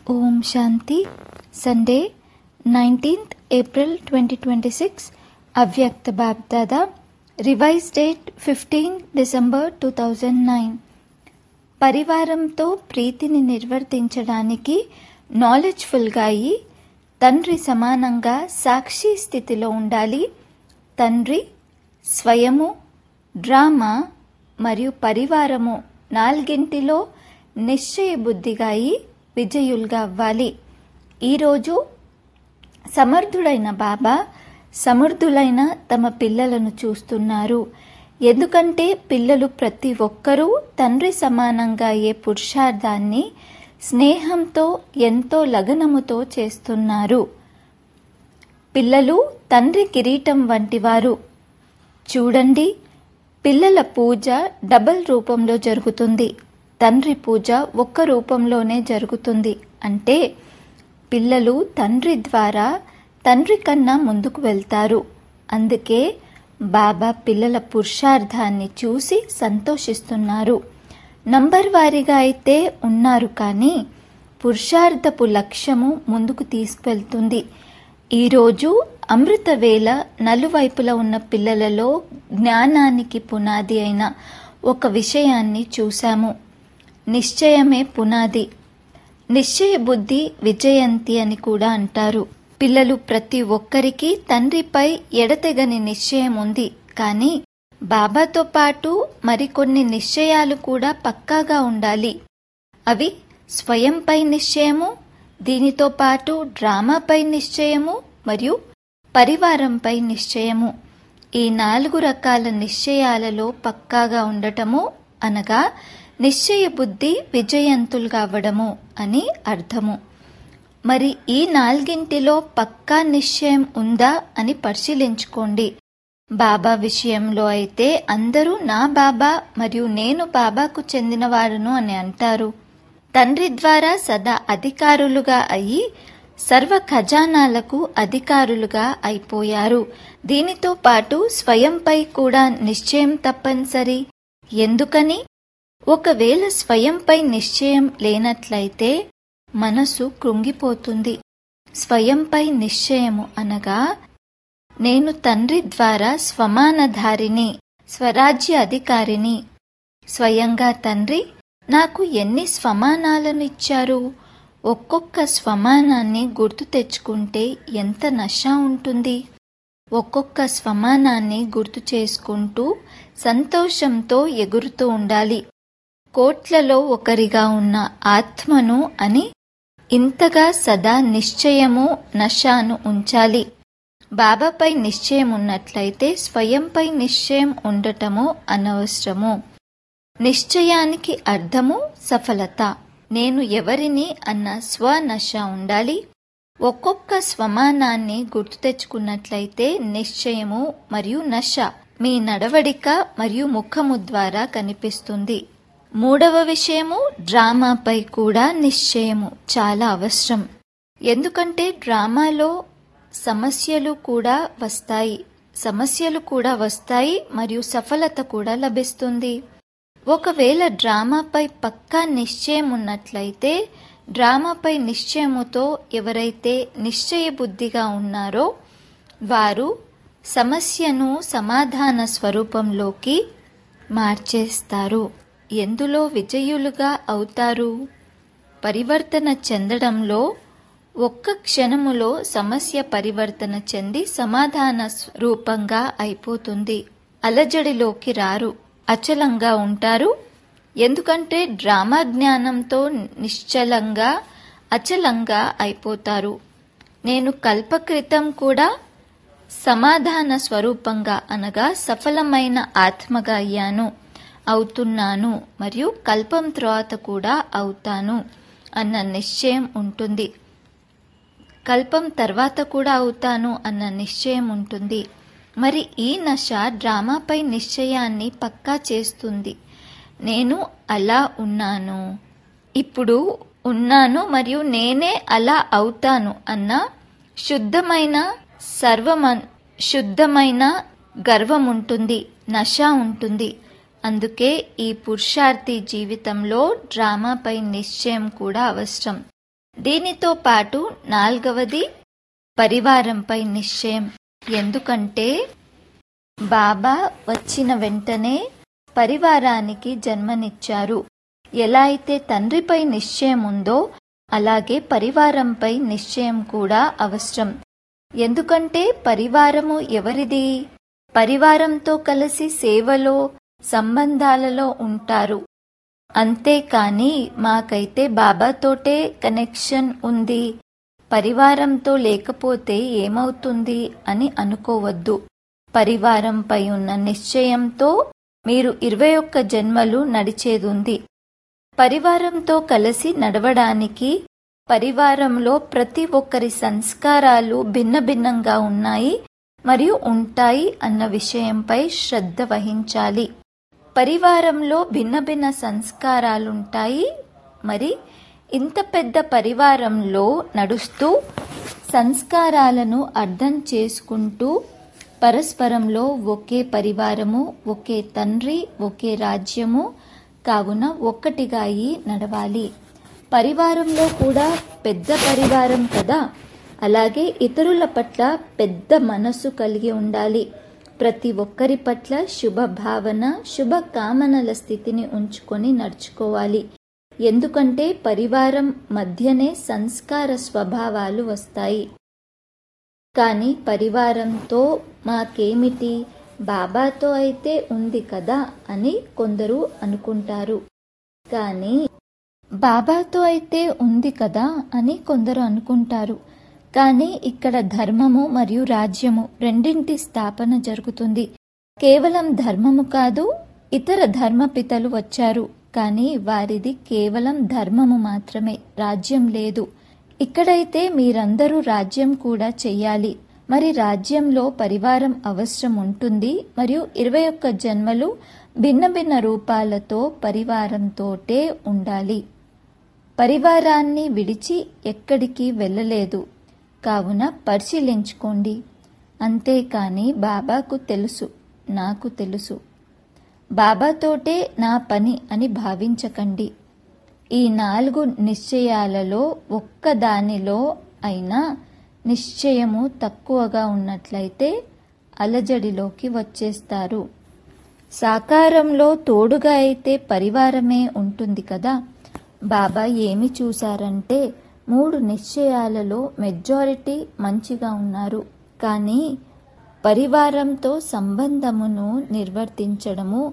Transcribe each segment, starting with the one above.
ఓం శాంతి Sunday nineteenth April twenty twenty six అవ్యక్త BapDada revise date fifteen December two thousand nine పరివారంతో ప్రీతిని నిర్వర్తించడానికి నాలెడ్జ్ఫుల్గా అయి తండ్రి సమానంగా సాక్షి స్థితిలో ఉండాలి తండ్రి స్వయము డ్రామా మరియు పరివారము నాలుగింటిలో నిశ్చయ బుద్ధిగా అయి విజయులుగా అవ్వాలి ఈరోజు సమర్థుడైన బాబా సమర్థులైన తమ పిల్లలను చూస్తున్నారు ఎందుకంటే పిల్లలు ప్రతి ఒక్కరూ తండ్రి సమానంగా అయ్యే పురుషార్థాన్ని స్నేహంతో ఎంతో లగనముతో చేస్తున్నారు పిల్లలు తండ్రి కిరీటం వంటివారు చూడండి పిల్లల పూజ డబల్ రూపంలో జరుగుతుంది తండ్రి పూజ ఒక్క రూపంలోనే జరుగుతుంది అంటే పిల్లలు తండ్రి ద్వారా తండ్రి కన్నా ముందుకు వెళ్తారు అందుకే బాబా పిల్లల పురుషార్థాన్ని చూసి సంతోషిస్తున్నారు నంబర్ వారీగా అయితే ఉన్నారు కానీ పురుషార్థపు లక్ష్యము ముందుకు తీసుకువెళ్తుంది ఈరోజు అమృత వేళ నలువైపులా ఉన్న పిల్లలలో జ్ఞానానికి పునాది అయిన ఒక విషయాన్ని చూశాము నిశ్చయమే పునాది నిశ్చయ బుద్ధి విజయంతి అని కూడా అంటారు పిల్లలు ప్రతి ఒక్కరికి తండ్రిపై ఎడతెగని నిశ్చయం ఉంది కానీ బాబాతో పాటు మరికొన్ని నిశ్చయాలు కూడా పక్కాగా ఉండాలి అవి స్వయంపై నిశ్చయము దీనితో పాటు డ్రామాపై నిశ్చయము మరియు పరివారంపై నిశ్చయము ఈ నాలుగు రకాల నిశ్చయాలలో పక్కాగా ఉండటము అనగా నిశ్చయ బుద్ధి విజయంతులుగా అవ్వడము అని అర్థము మరి ఈ నాలుగింటిలో పక్కా నిశ్చయం ఉందా అని పరిశీలించుకోండి బాబా విషయంలో అయితే అందరూ నా బాబా మరియు నేను బాబాకు చెందినవారును అని అంటారు తండ్రి ద్వారా సదా అధికారులుగా అయి సర్వ ఖజానాలకు అధికారులుగా అయిపోయారు దీనితో పాటు స్వయంపై కూడా నిశ్చయం తప్పనిసరి ఎందుకని ఒకవేళ స్వయంపై నిశ్చయం లేనట్లయితే మనసు కృంగిపోతుంది స్వయంపై నిశ్చయము అనగా నేను తండ్రి ద్వారా స్వమానధారిని స్వరాజ్య అధికారిని స్వయంగా తండ్రి నాకు ఎన్ని స్వమానాలను ఇచ్చారు ఒక్కొక్క స్వమానాన్ని గుర్తు తెచ్చుకుంటే ఎంత నష ఉంటుంది ఒక్కొక్క స్వమానాన్ని గుర్తు చేసుకుంటూ సంతోషంతో ఎగురుతూ ఉండాలి కోట్లలో ఒకరిగా ఉన్న ఆత్మను అని ఇంతగా సదా నిశ్చయము నషాను ఉంచాలి బాబాపై నిశ్చయం ఉన్నట్లయితే స్వయంపై నిశ్చయం ఉండటము అనవసరము నిశ్చయానికి అర్థము సఫలత నేను ఎవరిని అన్న స్వనశ ఉండాలి ఒక్కొక్క స్వమానాన్ని గుర్తు తెచ్చుకున్నట్లయితే నిశ్చయము మరియు నశ మీ నడవడిక మరియు ముఖము ద్వారా కనిపిస్తుంది మూడవ విషయము డ్రామాపై కూడా నిశ్చయము చాలా అవసరం ఎందుకంటే డ్రామాలో సమస్యలు కూడా వస్తాయి సమస్యలు కూడా వస్తాయి మరియు సఫలత కూడా లభిస్తుంది ఒకవేళ డ్రామాపై పక్కా నిశ్చయం ఉన్నట్లయితే డ్రామాపై నిశ్చయముతో ఎవరైతే నిశ్చయ బుద్ధిగా ఉన్నారో వారు సమస్యను సమాధాన స్వరూపంలోకి మార్చేస్తారు ఎందులో విజయులుగా అవుతారు పరివర్తన చెందడంలో ఒక్క క్షణములో సమస్య పరివర్తన చెంది సమాధాన రూపంగా అయిపోతుంది అలజడిలోకి రారు అచలంగా ఉంటారు ఎందుకంటే డ్రామా జ్ఞానంతో నిశ్చలంగా అచలంగా అయిపోతారు నేను కల్పకృతం కూడా సమాధాన స్వరూపంగా అనగా సఫలమైన ఆత్మగా అయ్యాను అవుతున్నాను మరియు కల్పం తర్వాత కూడా అవుతాను అన్న నిశ్చయం ఉంటుంది కల్పం తర్వాత కూడా అవుతాను అన్న నిశ్చయం ఉంటుంది మరి ఈ నశ డ్రామాపై నిశ్చయాన్ని పక్కా చేస్తుంది నేను అలా ఉన్నాను ఇప్పుడు ఉన్నాను మరియు నేనే అలా అవుతాను అన్న శుద్ధమైన సర్వమ శుద్ధమైన గర్వం ఉంటుంది నశ ఉంటుంది అందుకే ఈ పురుషార్థి జీవితంలో డ్రామాపై నిశ్చయం కూడా అవసరం దీనితో పాటు నాల్గవది పరివారంపై నిశ్చయం ఎందుకంటే బాబా వచ్చిన వెంటనే పరివారానికి జన్మనిచ్చారు ఎలా అయితే తండ్రిపై నిశ్చయం ఉందో అలాగే పరివారంపై నిశ్చయం కూడా అవసరం ఎందుకంటే పరివారము ఎవరిది పరివారంతో కలిసి సేవలో సంబంధాలలో ఉంటారు అంతేకాని మాకైతే బాబాతోటే కనెక్షన్ ఉంది పరివారంతో లేకపోతే ఏమవుతుంది అని అనుకోవద్దు పరివారంపై ఉన్న నిశ్చయంతో మీరు ఇరవై ఒక్క జన్మలు నడిచేదుంది పరివారంతో కలిసి నడవడానికి పరివారంలో ప్రతి ఒక్కరి సంస్కారాలు భిన్న భిన్నంగా ఉన్నాయి మరియు ఉంటాయి అన్న విషయంపై శ్రద్ధ వహించాలి పరివారంలో భిన్న భిన్న సంస్కారాలుంటాయి మరి ఇంత పెద్ద పరివారంలో నడుస్తూ సంస్కారాలను అర్థం చేసుకుంటూ పరస్పరంలో ఒకే పరివారము ఒకే తండ్రి ఒకే రాజ్యము కావున ఒక్కటిగా అయి నడవాలి పరివారంలో కూడా పెద్ద పరివారం కదా అలాగే ఇతరుల పట్ల పెద్ద మనస్సు కలిగి ఉండాలి ప్రతి ఒక్కరి పట్ల శుభ భావన శుభ కామనల స్థితిని ఉంచుకొని నడుచుకోవాలి ఎందుకంటే పరివారం మధ్యనే సంస్కార స్వభావాలు వస్తాయి కానీ పరివారంతో మాకేమిటి బాబాతో అయితే ఉంది కదా అని కొందరు అనుకుంటారు కానీ బాబాతో అయితే ఉంది కదా అని కొందరు అనుకుంటారు కానీ ఇక్కడ ధర్మము మరియు రాజ్యము రెండింటి స్థాపన జరుగుతుంది కేవలం ధర్మము కాదు ఇతర ధర్మపితలు వచ్చారు కానీ వారిది కేవలం ధర్మము మాత్రమే రాజ్యం లేదు ఇక్కడైతే మీరందరూ రాజ్యం కూడా చెయ్యాలి మరి రాజ్యంలో పరివారం అవసరం ఉంటుంది మరియు ఇరవై ఒక్క జన్మలు భిన్న భిన్న రూపాలతో పరివారంతోటే ఉండాలి పరివారాన్ని విడిచి ఎక్కడికి వెళ్ళలేదు కావున పరిశీలించుకోండి అంతేకాని బాబాకు తెలుసు నాకు తెలుసు బాబాతోటే నా పని అని భావించకండి ఈ నాలుగు నిశ్చయాలలో ఒక్క దానిలో అయినా నిశ్చయము తక్కువగా ఉన్నట్లయితే అలజడిలోకి వచ్చేస్తారు సాకారంలో తోడుగా అయితే పరివారమే ఉంటుంది కదా బాబా ఏమి చూశారంటే మూడు నిశ్చయాలలో మెజారిటీ మంచిగా ఉన్నారు కానీ పరివారంతో సంబంధమును నిర్వర్తించడము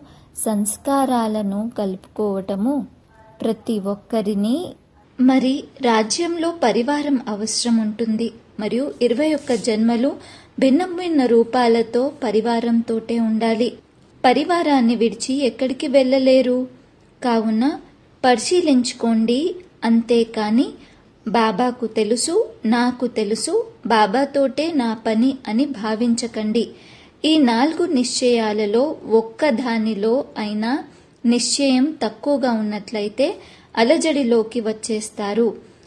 సంస్కారాలను కలుపుకోవటము ప్రతి ఒక్కరిని మరి రాజ్యంలో పరివారం అవసరం ఉంటుంది మరియు ఇరవై ఒక్క జన్మలు భిన్న భిన్న రూపాలతో పరివారంతోటే ఉండాలి పరివారాన్ని విడిచి ఎక్కడికి వెళ్ళలేరు కావున పరిశీలించుకోండి అంతేకాని బాబాకు తెలుసు నాకు తెలుసు బాబాతోటే నా పని అని భావించకండి ఈ నాలుగు నిశ్చయాలలో ఒక్క దానిలో అయినా నిశ్చయం తక్కువగా ఉన్నట్లయితే అలజడిలోకి వచ్చేస్తారు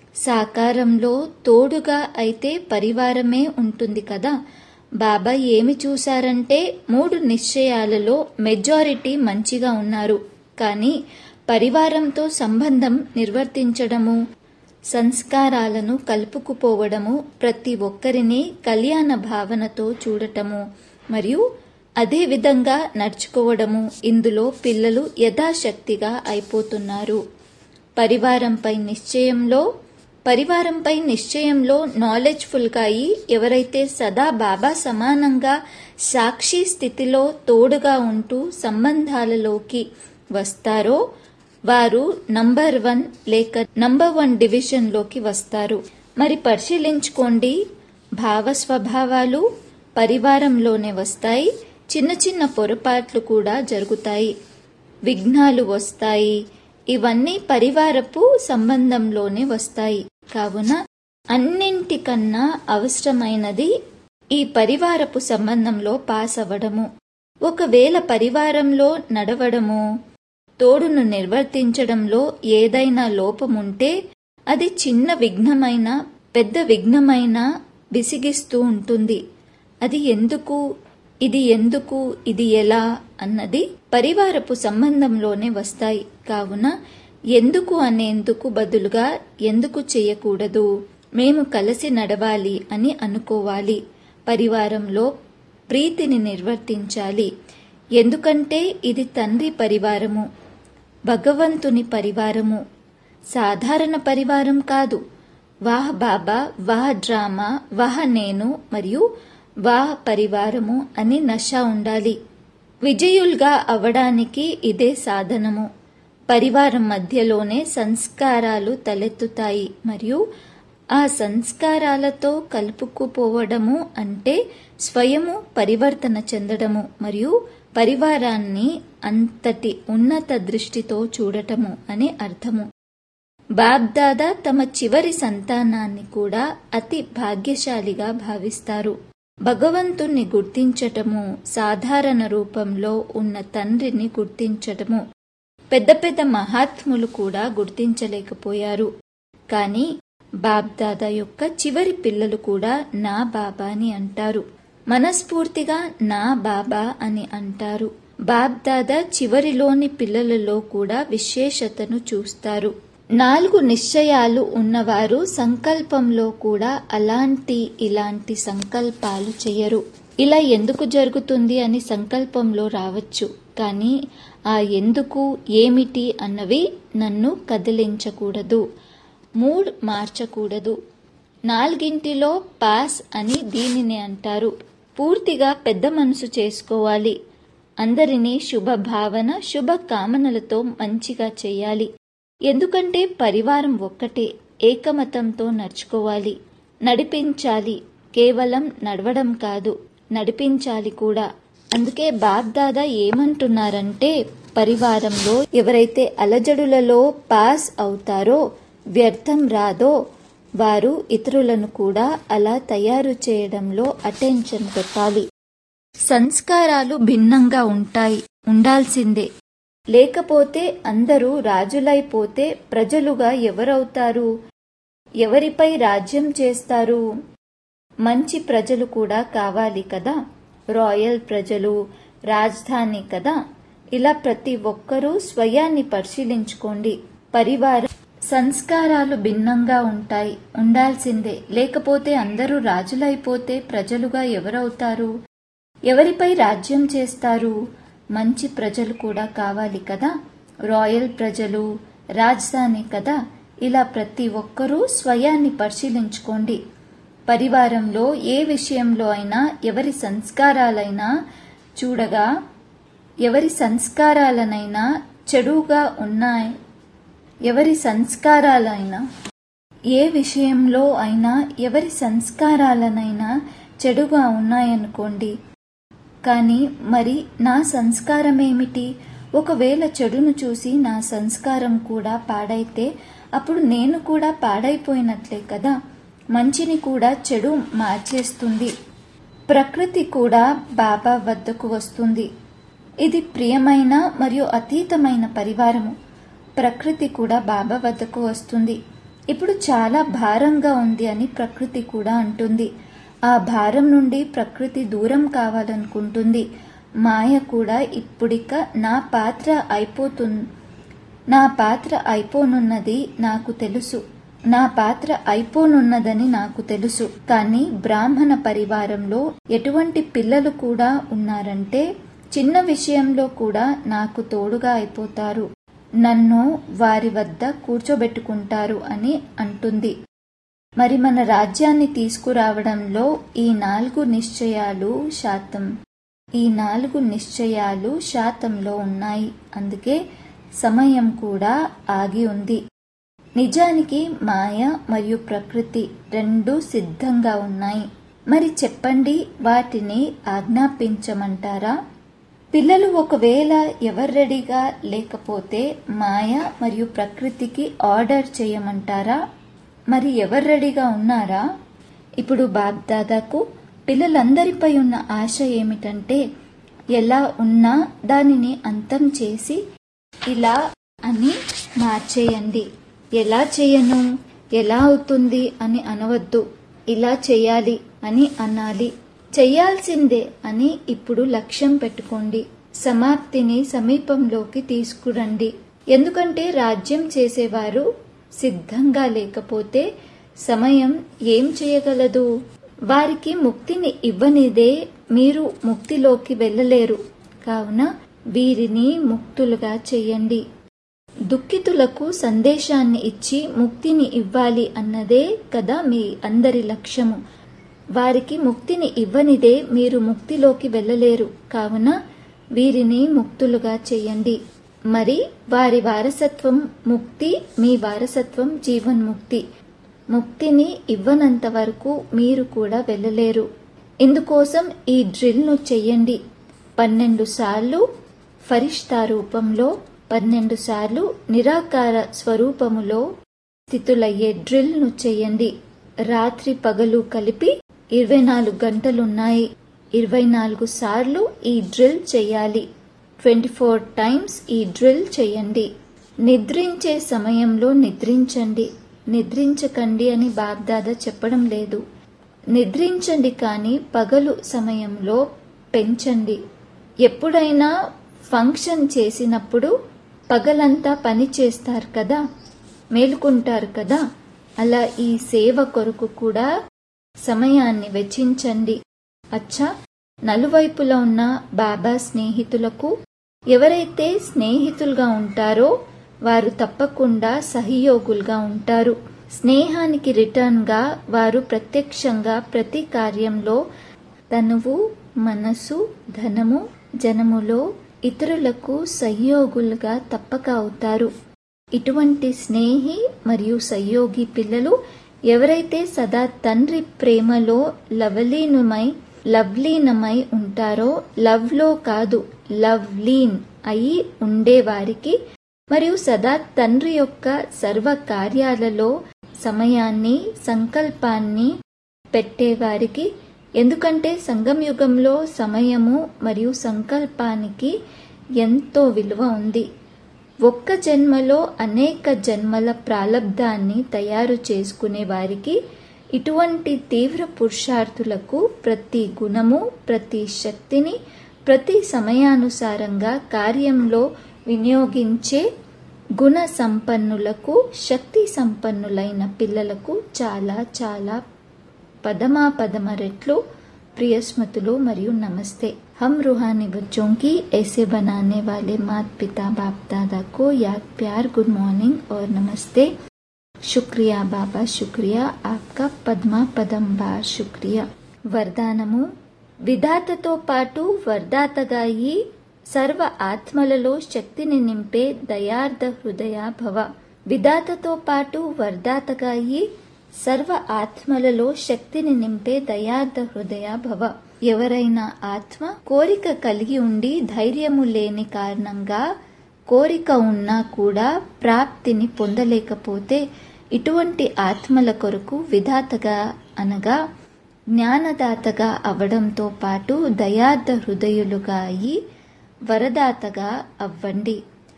సాకారంలో తోడుగా అయితే పరివారమే ఉంటుంది కదా బాబా ఏమి చూశారంటే మూడు నిశ్చయాలలో మెజారిటీ మంచిగా ఉన్నారు కానీ పరివారంతో సంబంధం నిర్వర్తించడము సంస్కారాలను కలుపుకుపోవడము ప్రతి ఒక్కరిని కళ్యాణ భావనతో చూడటము మరియు అదే విధంగా నడుచుకోవడము ఇందులో పిల్లలు యథాశక్తిగా అయిపోతున్నారు పరివారంపై నిశ్చయంలో పరివారంపై నిశ్చయంలో నాలెడ్జ్ఫుల్గా అయి ఎవరైతే సదా బాబా సమానంగా సాక్షి స్థితిలో తోడుగా ఉంటూ సంబంధాలలోకి వస్తారో వారు నంబర్ వన్ లేక నంబర్ వన్ డివిజన్లోకి వస్తారు మరి పరిశీలించుకోండి భావ స్వభావాలు పరివారంలోనే వస్తాయి చిన్న చిన్న పొరపాట్లు కూడా జరుగుతాయి విఘ్నాలు వస్తాయి ఇవన్నీ పరివారపు సంబంధంలోనే వస్తాయి కావున అన్నింటికన్నా అవసరమైనది ఈ పరివారపు సంబంధంలో పాస్ అవ్వడము ఒకవేళ పరివారంలో నడవడము తోడును నిర్వర్తించడంలో ఏదైనా లోపముంటే అది చిన్న విఘ్నమైన పెద్ద విఘ్నమైన విసిగిస్తూ ఉంటుంది అది ఎందుకు ఇది ఎందుకు ఇది ఎలా అన్నది పరివారపు సంబంధంలోనే వస్తాయి కావున ఎందుకు అనేందుకు బదులుగా ఎందుకు చేయకూడదు మేము కలిసి నడవాలి అని అనుకోవాలి పరివారంలో ప్రీతిని నిర్వర్తించాలి ఎందుకంటే ఇది తండ్రి పరివారము భగవంతుని పరివారము సాధారణ పరివారం కాదు వాహ్ బాబా వాహ్ డ్రామా వాహ్ నేను మరియు వాహ్ పరివారము అని నష ఉండాలి విజయులుగా అవడానికి ఇదే సాధనము పరివారం మధ్యలోనే సంస్కారాలు తలెత్తుతాయి మరియు ఆ సంస్కారాలతో కలుపుకుపోవడము అంటే స్వయము పరివర్తన చెందడము మరియు పరివారాన్ని అంతటి ఉన్నత దృష్టితో చూడటము అని అర్థము బాబ్దాదా తమ చివరి సంతానాన్ని కూడా అతి భాగ్యశాలిగా భావిస్తారు భగవంతుణ్ణి గుర్తించటము సాధారణ రూపంలో ఉన్న తండ్రిని గుర్తించటము పెద్ద పెద్ద మహాత్ములు కూడా గుర్తించలేకపోయారు కానీ బాబ్దాదా యొక్క చివరి పిల్లలు కూడా నా బాబా అని అంటారు మనస్ఫూర్తిగా నా బాబా అని అంటారు బాబ్దాదా చివరిలోని పిల్లలలో కూడా విశేషతను చూస్తారు నాలుగు నిశ్చయాలు ఉన్నవారు సంకల్పంలో కూడా అలాంటి ఇలాంటి సంకల్పాలు చేయరు ఇలా ఎందుకు జరుగుతుంది అని సంకల్పంలో రావచ్చు కానీ ఆ ఎందుకు ఏమిటి అన్నవి నన్ను కదిలించకూడదు మూడ్ మార్చకూడదు నాలుగింటిలో పాస్ అని దీనిని అంటారు పూర్తిగా పెద్ద మనసు చేసుకోవాలి అందరినీ శుభ భావన శుభ కామనలతో మంచిగా చేయాలి ఎందుకంటే పరివారం ఒక్కటే ఏకమతంతో నడుచుకోవాలి నడిపించాలి కేవలం నడవడం కాదు నడిపించాలి కూడా అందుకే బాబ్దాదా ఏమంటున్నారంటే పరివారంలో ఎవరైతే అలజడులలో పాస్ అవుతారో వ్యర్థం రాదో వారు ఇతరులను కూడా అలా తయారు చేయడంలో అటెన్షన్ పెట్టాలి సంస్కారాలు భిన్నంగా ఉంటాయి ఉండాల్సిందే లేకపోతే అందరూ రాజులైపోతే ప్రజలుగా ఎవరవుతారు ఎవరిపై రాజ్యం చేస్తారు మంచి ప్రజలు కూడా కావాలి కదా రాయల్ ప్రజలు రాజధాని కదా ఇలా ప్రతి ఒక్కరూ స్వయాన్ని పరిశీలించుకోండి పరివార సంస్కారాలు భిన్నంగా ఉంటాయి ఉండాల్సిందే లేకపోతే అందరూ రాజులైపోతే ప్రజలుగా ఎవరవుతారు ఎవరిపై రాజ్యం చేస్తారు మంచి ప్రజలు కూడా కావాలి కదా రాయల్ ప్రజలు రాజధాని కదా ఇలా ప్రతి ఒక్కరూ స్వయాన్ని పరిశీలించుకోండి పరివారంలో ఏ విషయంలో అయినా ఎవరి సంస్కారాలైనా చూడగా ఎవరి సంస్కారాలనైనా చెడుగా ఉన్నాయి ఎవరి సంస్కారాలైనా ఏ విషయంలో అయినా ఎవరి సంస్కారాలనైనా చెడుగా ఉన్నాయనుకోండి కానీ మరి నా సంస్కారం ఏమిటి ఒకవేళ చెడును చూసి నా సంస్కారం కూడా పాడైతే అప్పుడు నేను కూడా పాడైపోయినట్లే కదా మంచిని కూడా చెడు మార్చేస్తుంది ప్రకృతి కూడా బాబా వద్దకు వస్తుంది ఇది ప్రియమైన మరియు అతీతమైన పరివారము ప్రకృతి కూడా బాబా వద్దకు వస్తుంది ఇప్పుడు చాలా భారంగా ఉంది అని ప్రకృతి కూడా అంటుంది ఆ భారం నుండి ప్రకృతి దూరం కావాలనుకుంటుంది మాయ కూడా ఇప్పుడిక నా పాత్ర అయిపోతుంది నా పాత్ర అయిపోనున్నది నాకు తెలుసు నా పాత్ర అయిపోనున్నదని నాకు తెలుసు కానీ బ్రాహ్మణ పరివారంలో ఎటువంటి పిల్లలు కూడా ఉన్నారంటే చిన్న విషయంలో కూడా నాకు తోడుగా అయిపోతారు నన్ను వారి వద్ద కూర్చోబెట్టుకుంటారు అని అంటుంది మరి మన రాజ్యాన్ని తీసుకురావడంలో ఈ నాలుగు నిశ్చయాలు శాతం ఈ నాలుగు నిశ్చయాలు శాతంలో ఉన్నాయి అందుకే సమయం కూడా ఆగి ఉంది నిజానికి మాయ మరియు ప్రకృతి రెండూ సిద్ధంగా ఉన్నాయి మరి చెప్పండి వాటిని ఆజ్ఞాపించమంటారా పిల్లలు ఒకవేళ ఎవరు రెడీగా లేకపోతే మాయ మరియు ప్రకృతికి ఆర్డర్ చేయమంటారా మరి ఎవరు రెడీగా ఉన్నారా ఇప్పుడు బాబ్దాదాకు పిల్లలందరిపై ఉన్న ఆశ ఏమిటంటే ఎలా ఉన్నా దానిని అంతం చేసి ఇలా అని మార్చేయండి ఎలా చేయను ఎలా అవుతుంది అని అనవద్దు ఇలా చేయాలి అని అనాలి చెయ్యాల్సిందే అని ఇప్పుడు లక్ష్యం పెట్టుకోండి సమాప్తిని సమీపంలోకి తీసుకురండి ఎందుకంటే రాజ్యం చేసేవారు సిద్ధంగా లేకపోతే సమయం ఏం చేయగలదు వారికి ముక్తిని ఇవ్వనిదే మీరు ముక్తిలోకి వెళ్ళలేరు కావున వీరిని ముక్తులుగా చెయ్యండి దుఃఖితులకు సందేశాన్ని ఇచ్చి ముక్తిని ఇవ్వాలి అన్నదే కదా మీ అందరి లక్ష్యము వారికి ముక్తిని ఇవ్వనిదే మీరు ముక్తిలోకి వెళ్ళలేరు కావున వీరిని ముక్తులుగా చెయ్యండి మరి వారి వారసత్వం ముక్తి మీ వారసత్వం జీవన్ముక్తి ముక్తిని ఇవ్వనంత వరకు మీరు కూడా వెళ్ళలేరు ఇందుకోసం ఈ డ్రిల్ను చెయ్యండి పన్నెండు సార్లు ఫరిష్తా రూపంలో పన్నెండు సార్లు నిరాకార స్వరూపములో స్థితులయ్యే డ్రిల్ను చెయ్యండి రాత్రి పగలు కలిపి ఇరవై నాలుగు గంటలున్నాయి ఇరవై నాలుగు సార్లు ఈ డ్రిల్ చేయాలి ట్వంటీ ఫోర్ టైమ్స్ ఈ డ్రిల్ చేయండి నిద్రించే సమయంలో నిద్రించండి నిద్రించకండి అని బాగ్దాదా చెప్పడం లేదు నిద్రించండి కానీ పగలు సమయంలో పెంచండి ఎప్పుడైనా ఫంక్షన్ చేసినప్పుడు పగలంతా పని చేస్తారు కదా మేలుకుంటారు కదా అలా ఈ సేవ కొరకు కూడా సమయాన్ని వెచ్చించండి అచ్చా నలువైపులా ఉన్న బాబా స్నేహితులకు ఎవరైతే స్నేహితులుగా ఉంటారో వారు తప్పకుండా సహయోగులుగా ఉంటారు స్నేహానికి రిటర్న్గా వారు ప్రత్యక్షంగా ప్రతి కార్యంలో తనువు మనసు ధనము జనములో ఇతరులకు సహయోగులుగా తప్పక అవుతారు ఇటువంటి స్నేహి మరియు సహయోగి పిల్లలు ఎవరైతే సదా తండ్రి ప్రేమలో లవలీనమై లవ్లీనమై ఉంటారో లవ్లో కాదు లవ్లీన్ అయి ఉండేవారికి మరియు సదా తండ్రి యొక్క సర్వ కార్యాలలో సమయాన్ని సంకల్పాన్ని పెట్టేవారికి ఎందుకంటే సంగం యుగంలో సమయము మరియు సంకల్పానికి ఎంతో విలువ ఉంది ఒక్క జన్మలో అనేక జన్మల ప్రాలబ్ధాన్ని తయారు చేసుకునే వారికి ఇటువంటి తీవ్ర పురుషార్థులకు ప్రతి గుణము ప్రతి శక్తిని ప్రతి సమయానుసారంగా కార్యంలో వినియోగించే గుణ సంపన్నులకు శక్తి సంపన్నులైన పిల్లలకు చాలా చాలా పదమాపదమ రెట్లు प्रियस्मतुलो मरियो नमस्ते हम रूहानी बच्चों की ऐसे बनाने वाले मात पिता बाप दादा को याद प्यार गुड मॉर्निंग और नमस्ते శుక్రియా బాబా శుక్రియా ఆప్కా పద్మా పదం బార్ శుక్రియా వరదానము విధాతతో పాటు వర్దాతగా ఈ సర్వ ఆత్మలలో శక్తిని నింపే దయార్థ హృదయ భవ విధాతతో పాటు వర్దాతగా ఈ సర్వ ఆత్మలలో శక్తిని నింపే దయార్థ హృదయ భవ ఎవరైనా ఆత్మ కోరిక కలిగి ఉండి ధైర్యము లేని కారణంగా కోరిక ఉన్నా కూడా ప్రాప్తిని పొందలేకపోతే ఇటువంటి ఆత్మల కొరకు విధాతగా అనగా జ్ఞానదాతగా అవడంతో పాటు దయార్థ హృదయులుగా అయి వరదాతగా అవ్వండి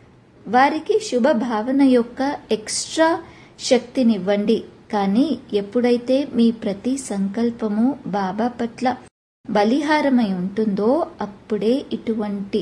వారికి శుభ భావన యొక్క ఎక్స్ట్రా శక్తినివ్వండి కానీ ఎప్పుడైతే మీ ప్రతి సంకల్పము బాబా పట్ల బలిహారమై ఉంటుందో అప్పుడే ఇటువంటి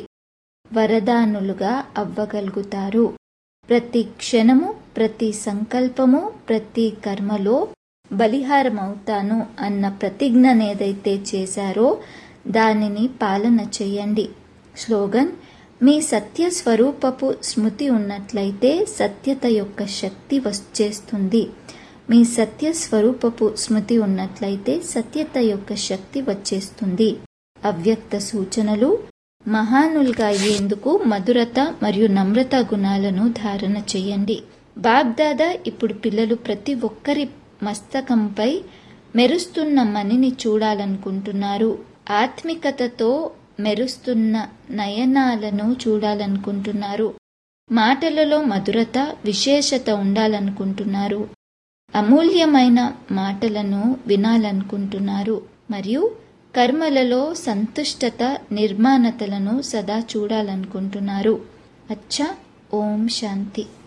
వరదానులుగా అవ్వగలుగుతారు ప్రతి క్షణము ప్రతి సంకల్పము ప్రతి కర్మలో బలిహారమవుతాను అన్న ప్రతిజ్ఞనేదైతే చేశారో దానిని పాలన చేయండి స్లోగన్ మీ సత్య స్వరూపపు స్మృతి ఉన్నట్లయితే సత్యత యొక్క శక్తి వచ్చేస్తుంది మీ సత్య స్వరూపపు స్మృతి ఉన్నట్లయితే సత్యత యొక్క శక్తి వచ్చేస్తుంది అవ్యక్త సూచనలు మహానులుగా అయ్యేందుకు మధురత మరియు నమ్రత గుణాలను ధారణ చేయండి బాబ్దాదా ఇప్పుడు పిల్లలు ప్రతి ఒక్కరి మస్తకంపై మెరుస్తున్న మణిని చూడాలనుకుంటున్నారు ఆత్మికతతో మెరుస్తున్న నయనాలను చూడాలనుకుంటున్నారు మాటలలో మధురత విశేషత ఉండాలనుకుంటున్నారు అమూల్యమైన మాటలను వినాలనుకుంటున్నారు మరియు కర్మలలో సంతుష్టత నిర్మాణతలను సదా చూడాలనుకుంటున్నారు అచ్చా ఓం శాంతి